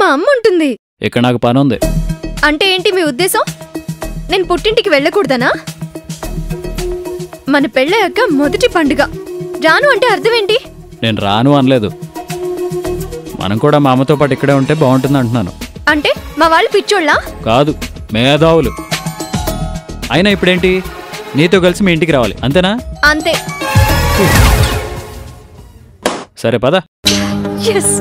మా అమ్మ ఉంటుంది ఇక్కడ నాకు పని ఉంది అంటే ఏంటి మీ ఉద్దేశం నేను పుట్టింటికి వెళ్ళకూడదనా మన పెళ్ళయ్యాక మొదటి పండుగ రాను అంటే అర్థం ఏంటి నేను రాను అనలేదు మనం కూడా మా అమ్మతో పాటు ఇక్కడే ఉంటే బాగుంటుంది అంటున్నాను అంటే మా వాళ్ళు పిచ్చోళ్ళా కాదు మేధావులు అయినా ఇప్పుడేంటి నీతో కలిసి మీ ఇంటికి రావాలి అంతేనా అంతే సరే పద ఎస్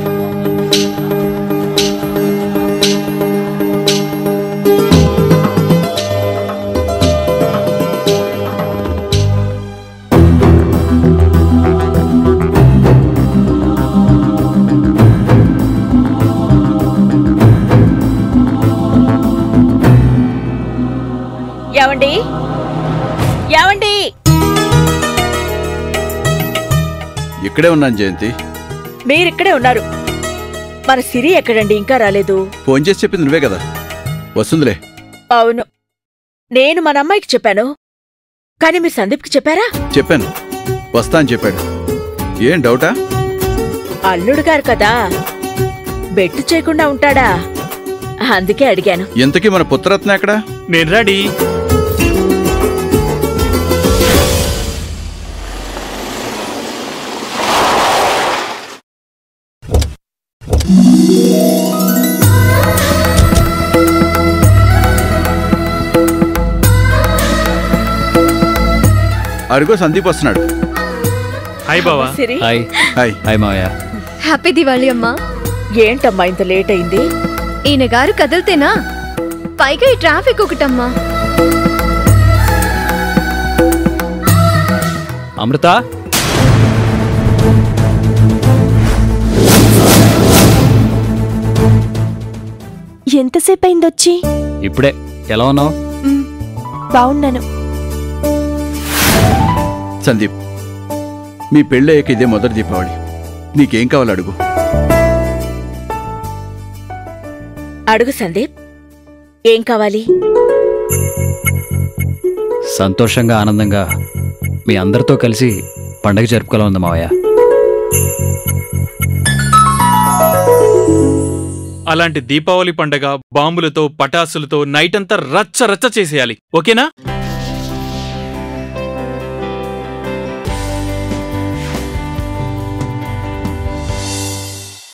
ఏమండి ఏమండి ఇక్కడే ఉన్నాను జయంతి మీరిక్కడే ఉన్నారు మన సిరి ఎక్కడండి ఇంకా రాలేదు ఫోన్ చేసి చెప్పింది నువ్వే కదా వస్తుందిలే అవును నేను మన అమ్మాయికి చెప్పాను కానీ మీ సందీప్కి చెప్పారా చెప్పాను వస్తా అని చెప్పాడు ఏం డౌటా అల్లుడు గారు కదా బెట్టు చేయకుండా ఉంటాడా అందుకే అడిగాను ఇంతకీ మన పుత్రరత్న ఎక్కడా నేను రెడీ అరుగో సందీప్ వస్తున్నాడు హాయ్ బావా సిరి హాయ్ హాయ్ హాయ్ మావయ్య హ్యాపీ దివాళీ అమ్మా ఏంటమ్మా ఇంత లేట్ అయింది ఈయన గారు కదిలితేనా పైగా ఈ ట్రాఫిక్ ఒకటమ్మా అమృత ఎంతసేపు అయిందొచ్చి ఇప్పుడే ఎలా ఉన్నావు మ్, బాగున్నాను సందీప్ మీ పెళ్ళయ్యాక ఇదే మొదటి దీపావళి నీకేం కావాలి అడుగు అడుగు సందీప్ ఏం కావాలి సంతోషంగా ఆనందంగా మీ అందరితో కలిసి పండగ జరుపుకోవాలని మావయ్య అలాంటి దీపావళి పండగ బాంబులతో పటాసులతో నైట్ అంతా రచ్చ రచ్చ చేసేయాలి ఓకేనా